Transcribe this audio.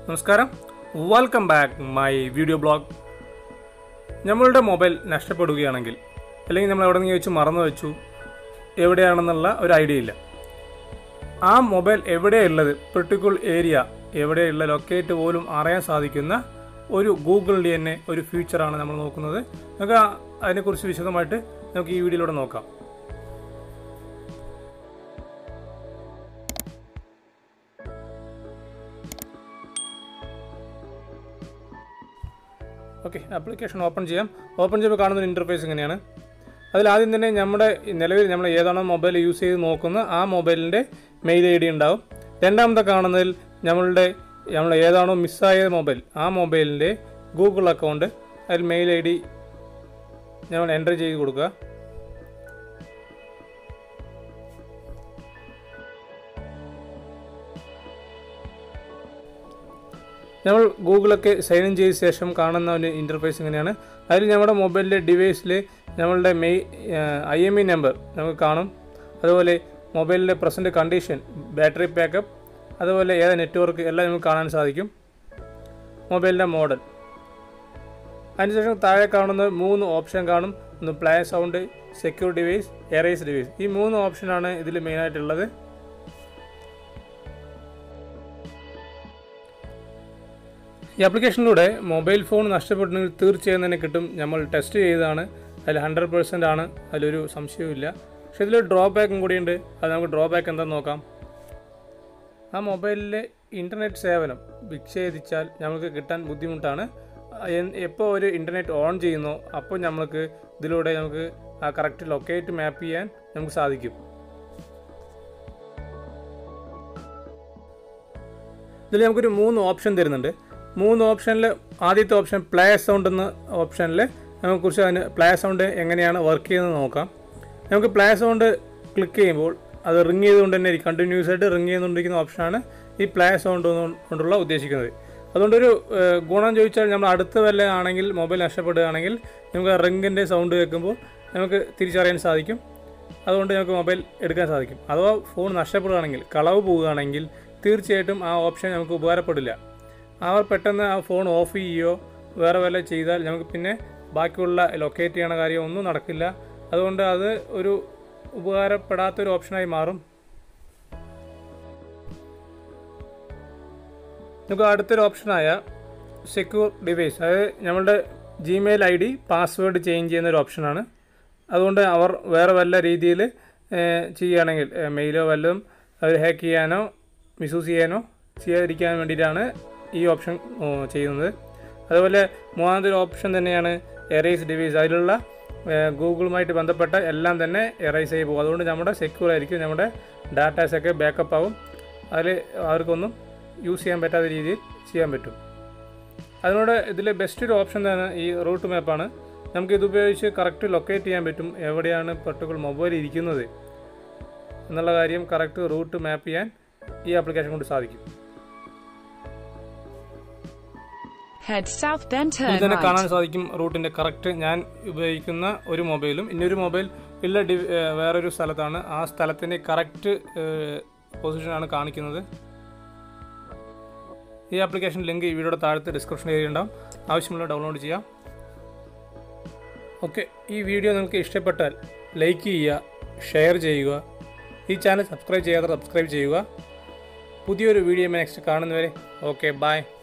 നമസ്കാരം welcome back my video blog നമ്മളുടെ mobile നഷ്ടപ്പെടുകയാണെങ്കിൽ അല്ലെങ്കിൽ നമ്മൾ എവിടെ നിന്ന് വെച്ച് മറന്നു വെച്ചു എവിടെയാണെന്നുള്ള ഒരു ഐഡിയ ഇല്ല ആ മൊബൈൽ എവിടെയുള്ളത് പെർട്ടിക്കുലർ ഏരിയ എവിടെയുള്ള ലൊക്കേറ്റ് പോലും അറിയാൻ സാധിക്കുന്ന ഒരു ഗൂഗിളിൻ്റെ തന്നെ ഒരു ഫീച്ചറാണ് നമ്മൾ നോക്കുന്നത് നമുക്ക് ആ- അതിനെക്കുറിച്ച് വിശദമായിട്ട് നമുക്ക് ഈ വീഡിയോയിലൂടെ നോക്കാം ഓക്കെ ആപ്ലിക്കേഷൻ ഓപ്പൺ ചെയ്യാം ഓപ്പൺ ചെയ്യുമ്പോൾ കാണുന്ന ഒരു ഇൻ്റർഫേസ് ഇങ്ങനെയാണ് അതിൽ ആദ്യം തന്നെ നമ്മുടെ നിലവിൽ നമ്മൾ ഏതാണോ മൊബൈൽ യൂസ് ചെയ്ത് നോക്കുന്ന ആ മൊബൈലിൻ്റെ മെയിൽ ഐ ഡി ഉണ്ടാവും രണ്ടാമത്തെ കാണുന്നതിൽ നമ്മളുടെ നമ്മൾ ഏതാണോ മിസ്സായ മൊബൈൽ ആ മൊബൈലിൻ്റെ ഗൂഗിൾ അക്കൗണ്ട് അതിൽ മെയിൽ ഐ ഡി നമ്മൾ എൻ്റർ ചെയ്ത് കൊടുക്കുക നമ്മൾ ഗൂഗിളൊക്കെ സൈൻ ഇൻ ചെയ്ത ശേഷം കാണുന്ന ഒരു ഇൻ്റർഫേസ് ഇങ്ങനെയാണ് അതിൽ നമ്മുടെ മൊബൈലിൻ്റെ ഡിവൈസിൽ നമ്മളുടെ മെയ് ഐ എം ഇ നമ്പർ നമുക്ക് കാണും അതുപോലെ മൊബൈലിൻ്റെ പ്രസൻറ്റ് കണ്ടീഷൻ ബാറ്ററി ബാക്കപ്പ് അതുപോലെ ഏത് നെറ്റ്വർക്ക് എല്ലാം നമുക്ക് കാണാൻ സാധിക്കും മൊബൈലിൻ്റെ മോഡൽ അതിനുശേഷം താഴെ കാണുന്ന മൂന്ന് ഓപ്ഷൻ കാണും ഒന്ന് play sound secure device erase device ഈ മൂന്ന് ഓപ്ഷനാണ് ഇതിൽ മെയിനായിട്ടുള്ളത് ഈ ആപ്ലിക്കേഷനിലൂടെ മൊബൈൽ ഫോൺ നഷ്ടപ്പെട്ടെങ്കിൽ തീർച്ചയായും തന്നെ കിട്ടും നമ്മൾ ടെസ്റ്റ് ചെയ്തതാണ് അതിൽ ഹൺഡ്രഡ് പെർസെൻ്റ് ആണ് അതിലൊരു സംശയവുമില്ല പക്ഷെ ഇതിൽ ഡ്രോബാക്കും കൂടിയുണ്ട് അത് നമുക്ക് ഡ്രോബാക്ക് എന്താണെന്ന് നോക്കാം ആ മൊബൈലിലെ ഇൻ്റർനെറ്റ് സേവനം വിച്ഛേദിച്ചാൽ നമുക്ക് കിട്ടാൻ ബുദ്ധിമുട്ടാണ് എപ്പോൾ ഒരു ഇൻ്റർനെറ്റ് ഓൺ ചെയ്യുന്നോ അപ്പോൾ നമ്മൾക്ക് ഇതിലൂടെ നമുക്ക് ആ കറക്റ്റ് ലൊക്കേറ്റ് മാപ്പ് ചെയ്യാൻ നമുക്ക് സാധിക്കും ഇതിൽ നമുക്കൊരു മൂന്ന് ഓപ്ഷൻ തരുന്നുണ്ട് മൂന്ന് ഓപ്ഷനിൽ ആദ്യത്തെ ഓപ്ഷൻ പ്ലേ സൗണ്ട് എന്ന ഓപ്ഷനിൽ നമുക്കുറിച്ച് അതിന് പ്ലേ സൗണ്ട് എങ്ങനെയാണ് വർക്ക് ചെയ്യുന്നത് നോക്കാം നമുക്ക് പ്ലേ സൗണ്ട് ക്ലിക്ക് ചെയ്യുമ്പോൾ അത് റിങ് ചെയ്തുകൊണ്ട് തന്നെ കണ്ടിന്യൂസ് ആയിട്ട് റിങ് ചെയ്തുകൊണ്ടിരിക്കുന്ന ഓപ്ഷനാണ് ഈ പ്ലേ സൗണ്ട് കൊണ്ടുള്ള ഉദ്ദേശിക്കുന്നത് അതുകൊണ്ടൊരു ഏഹ്, ഗുണം ചോദിച്ചാൽ നമ്മൾ അടുത്ത് വല്ല ആണെങ്കിൽ മൊബൈൽ നഷ്ടപ്പെടുകയാണെങ്കിൽ നമുക്ക് റിങ്ങിൻ്റെ സൗണ്ട് കേൾക്കുമ്പോൾ നമുക്ക് തിരിച്ചറിയാൻ സാധിക്കും അതുകൊണ്ട് നമുക്ക് മൊബൈൽ എടുക്കാൻ സാധിക്കും അഥവാ ഫോൺ നഷ്ടപ്പെടുകയാണെങ്കിൽ കളവ് പോവുകയാണെങ്കിൽ തീർച്ചയായിട്ടും ആ ഓപ്ഷൻ നമുക്ക് ഉപകാരപ്പെടില്ല അവർ പെട്ടെന്ന് ആ ഫോൺ ഓഫ് ചെയ്യുകയോ വേറെ വല്ല ചെയ്താൽ നമുക്ക് പിന്നെ ബാക്കിയുള്ള ലൊക്കേറ്റ് ചെയ്യണ കാര്യം ഒന്നും നടക്കില്ല അതുകൊണ്ട് അത് ഒരു ഉപകാരപ്പെടാത്തൊരു ഓപ്ഷനായി മാറും നമുക്ക് അടുത്തൊരു ഓപ്ഷനായ സെക്യൂർ ഡിവൈസ് അതായത് നമ്മളുടെ Gmail I D password change ചെയ്യുന്ന ഒരു ഓപ്ഷനാണ് അതുകൊണ്ട് അവർ വേറെ വല്ല രീതിയിൽ ചെയ്യുകയാണെങ്കിൽ ഏഹ്, മെയിലോ വല്ലതും അവർ ഹാക്ക് ചെയ്യാനോ മിസ്യൂസ് ചെയ്യാനോ ചെയ്യാതിരിക്കാൻ വേണ്ടിയിട്ടാണ് ഈ ഓപ്ഷൻ ഓ, ചെയ്യുന്നത് അതുപോലെ മൂന്നാമത്തെ ഒരു ഓപ്ഷൻ തന്നെയാണ് എറേസ് ഡിവൈസ് അതിലുള്ള ഏഹ്, ഗൂഗിളുമായിട്ട് ബന്ധപ്പെട്ട എല്ലാം തന്നെ എറേസ് ചെയ്ത് പോകും അതുകൊണ്ട് നമ്മുടെ സെക്യൂർ ആയിരിക്കും നമ്മുടെ ഡാറ്റാസൊക്കെ ബാക്കപ്പ് ആവും അതിൽ അവർക്കൊന്നും യൂസ് ചെയ്യാൻ പറ്റാത്ത രീതിയിൽ ചെയ്യാൻ പറ്റും അതിനോട് ഇതിലെ ബെസ്റ്റ് ഒരു ഓപ്ഷൻ തന്നെ ഈ റൂട്ട് മാപ്പാണ് നമുക്ക് ഇത് ഉപയോഗിച്ച് കറക്റ്റ് ലൊക്കേറ്റ് ചെയ്യാൻ പറ്റും എവിടെയാണ് പെർട്ടിക്കുലർ മൊബൈൽ ഇരിക്കുന്നത് എന്നുള്ള കാര്യം കറക്റ്റ് റൂട്ട് മാപ്പ് ചെയ്യാൻ ഈ ആപ്ലിക്കേഷൻ കൊണ്ട് സാധിക്കും Head south, then ഇതിൽ turn തന്നെ കാണാൻ right. സാധിക്കും റൂട്ടിൻ്റെ കറക്റ്റ് ഞാൻ ഉപയോഗിക്കുന്ന ഒരു മൊബൈലും ഇന്നൊരു മൊബൈൽ ഇല്ല ഡി ഏഹ് വേറൊരു സ്ഥലത്താണ് ആ സ്ഥലത്തിൻ്റെ കറക്റ്റ് പൊസിഷനാണ് കാണിക്കുന്നത് ഈ ആപ്ലിക്കേഷൻ ലിങ്ക് ഈ വീഡിയോയുടെ താഴത്തെ ഡിസ്ക്രിപ്ഷൻ ഏരിയ ഉണ്ടാവും ആവശ്യമുള്ള ഡൗൺലോഡ് ചെയ്യാം ഓക്കെ ഈ വീഡിയോ നിങ്ങൾക്ക് ഇഷ്ടപ്പെട്ടാൽ ലൈക്ക് ചെയ്യുക ഷെയർ ചെയ്യുക ഈ ചാനൽ സബ്സ്ക്രൈബ് ചെയ്യാതെ സബ്സ്ക്രൈബ് ചെയ്യുക പുതിയൊരു വീഡിയോ നെക്സ്റ്റ് കാണുന്നവരെ ഓക്കെ ബൈ